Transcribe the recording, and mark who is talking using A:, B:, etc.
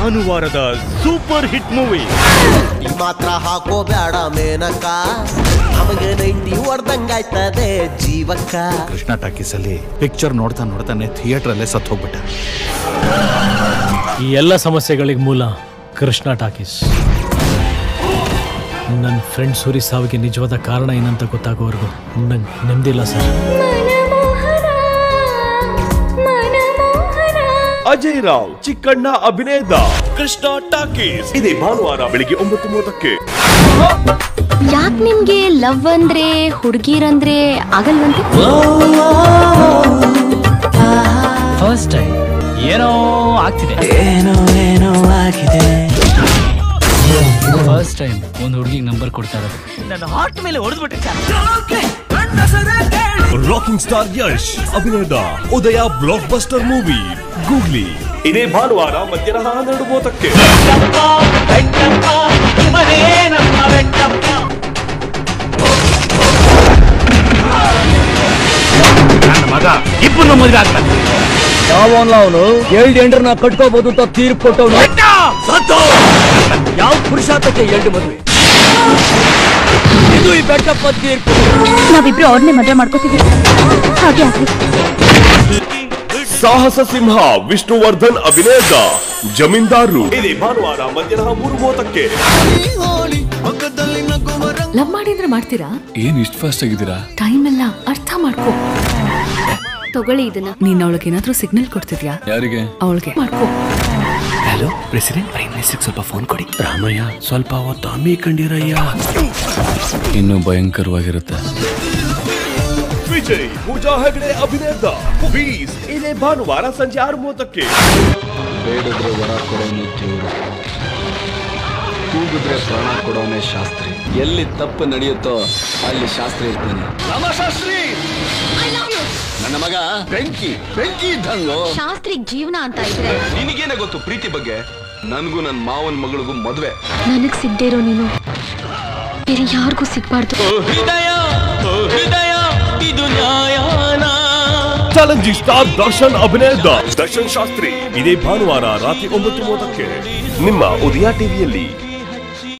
A: ಭಾನುವಾರದ super hit movie
B: ಈ ಮಾತ್ರ ಹಾಕೋಬೇಡ ಮೇನಕ್ಕ ನಮಗೆ ನೈಂಟಿ ಹೊಡ್ದಂಗಾಯ್ತದೆ ಜೀವಕ್ಕ
C: ಕೃಷ್ಣ ಟಾಕೀಸ್ ಅಲ್ಲಿ ಪಿಕ್ಚರ್ ನೋಡ್ತಾ ನೋಡ್ತಾನೆ ಥಿಯೇಟರ್ ಅಲ್ಲೇ ಸತ್ ಹೋಗ್ಬಿಟ್ಟ
D: ಈ ಎಲ್ಲ ಸಮಸ್ಯೆಗಳಿಗೆ ಮೂಲ ಕೃಷ್ಣ ಟಾಕೀಸ್ ನನ್ನ ಫ್ರೆಂಡ್ ಸೂರಿ ಸಾವಿಗೆ ನಿಜವಾದ ಕಾರಣ ಏನಂತ ಗೊತ್ತಾಗೋವರೆಗೂ ನಂಗೆ ನೆಮ್ಮದಿಲ್ಲ ಸರ್
A: ಅಜಯ್ ರಾವ್ ಚಿಕ್ಕಣ್ಣ ಅಭಿನಯದ ಕೃಷ್ಣ ಟಾಕೀಸ್ ಇದೇ ಭಾನುವಾರ ಬೆಳಿಗ್ಗೆ ಒಂಬತ್ತು ಮೂವತ್ತಕ್ಕೆ
E: ಯಾಕ್ ನಿಮ್ಗೆ ಲವ್ ಅಂದ್ರೆ ಹುಡುಗಿರಂದ್ರೆ ಆಗಲ್ವಂತೆ
D: ಫಸ್ಟ್ ಟೈಮ್ ಏನೋ ಆಗ್ತಿದೆ
B: ಏನೋ ಏನೋ ಆಗಿದೆ
D: ಫಸ್ಟ್ ಟೈಮ್ ಒಂದು ಹುಡುಗಿಗೆ ನಂಬರ್ ಕೊಡ್ತಾ ಇರೋದು
A: ರಾಕಿಂಗ್ ಸ್ಟಾರ್ ಯಶ್ ಅಭಿನಯದ Udaya blockbuster movie Googly ಇದೇ ಭಾನುವಾರ ಮಧ್ಯಾಹ್ನ ಹನ್ನೆರಡು ಮೂವತ್ತಕ್ಕೆ
F: ಯಾವನ್ಲ ಅವನು ಎರಡು ಎಂಡ್ರನ್ನ ಕಟ್ಕೋಬಹುದು ಅಂತ ತೀರ್ಪು ಕೊಟ್ಟವನು ಯಾವ ಪುರುಷಾರ್ಥಕ್ಕೆ ಎರಡು ಮದುವೆ ಇದು ಈ ಬೆಟ್ಟಪ್ಪ ತೀರ್ಪು
E: ನಾವಿಬ್ರು ಅವ್ರನ್ನೇ ಮದುವೆ ಮಾಡ್ಕೋತೀವಿ ಹಾಗೆ ಆಗ್ಲಿ
A: ಸಾಹಸ ಸಿಂಹ ವಿಷ್ಣುವರ್ಧನ್ ಅಭಿನಯದ ಜಮೀನ್ದಾರರು ಇದೇ ಭಾನುವಾರ ಮಧ್ಯಾಹ್ನ ಮೂರು ಮೂವತ್ತಕ್ಕೆ
G: ಲವ್ ಮಾಡಿದ್ರೆ ಮಾಡ್ತೀರಾ
H: ಏನ್ ಇಷ್ಟು ಫಾಸ್ಟ್ ಆಗಿದ್ದೀರಾ
G: ಟೈಮ್ ಎಲ್ಲ ಅರ್ಥ ಮಾಡ್ಕೋ
E: ತಗೊಳ್ಳಿ ಇದನ್ನ
G: ನೀನ್ ಅವಳಿಗೆ ಏನಾದ್ರೂ ಸಿಗ್ನಲ್ ಕೊಡ್ತಿದ್ಯಾ
H: ಯಾರಿಗೆ
G: ಅವಳಿಗೆ ಮಾಡ್ಕೋ
F: ಹಲೋ ಪ್ರೆಸಿಡೆಂಟ್ ಪ್ರೈಮ್ ಮಿನಿಸ್ಟರ್ ಸ್ವಲ್ಪ ಫೋನ್ ಕೊಡಿ ರಾಮಯ್ಯ ಸ್ವಲ್ಪ ಹೊತ್ತು ಅಮ್ಮಿ ಕಂಡಿರಯ್ಯ
H: ಇನ್ನೂ ಭಯಂಕರವಾಗಿರುತ್ತೆ
A: ವಿಜಯ್ ಪೂಜಾ ಹೆಗಡೆ ಅಭಿನಯದ ಬೀಸ್ ಇದೇ ಭಾನುವಾರ ಸಂಜೆ ಆರು ಮೂವತ್ತಕ್ಕೆ
H: ಬೇಡಿದ್ರೆ ವರ ಕೊಡೋನು ದೇವ್ರು ಕೂಗಿದ್ರೆ ಪ್ರಾಣ ಕೊಡೋನೆ ಶಾಸ್ತ್ರಿ ಎಲ್ಲಿ ತಪ್ಪು ನಡೆಯುತ್ತೋ ಅಲ್ಲಿ ಶಾಸ್ತ್ರಿ ಇರ್ತಾನೆ ಶಾಸ್ತ್ರಿ ನನ್ನ ಮಗ ಬೆಂಕಿ ಬೆಂಕಿ ಇದ್ದಂಗು
E: ಶಾಸ್ತ್ರಿಗ್ ಜೀವನ ಅಂತ ಇದ್ರೆ
H: ನಿನಗೇನೆ ಗೊತ್ತು ಪ್ರೀತಿ ಬಗ್ಗೆ ನನಗೂ ನನ್ನ ಮಾವನ ಮಗಳಿಗೂ ಮದ್ವೆ
E: ನನಗ್ ಸಿಗ್ದೇ ಇರೋ ನೀನು ಬೇರೆ ಯಾರಿಗೂ ಸಿಗ್ಬಾರ್ದು
A: ಚಾಲೆಂಜಿಂಗ್ ಸ್ಟಾರ್ ದರ್ಶನ್ ಅಭಿನಯದ ದರ್ಶನ್ ಶಾಸ್ತ್ರಿ ಇದೇ ಭಾನುವಾರ ರಾತ್ರಿ ಒಂಬತ್ತು ಮೂವತ್ತಕ್ಕೆ ನಿಮ್ಮ ಉದಯ ಟಿವಿಯಲ್ಲಿ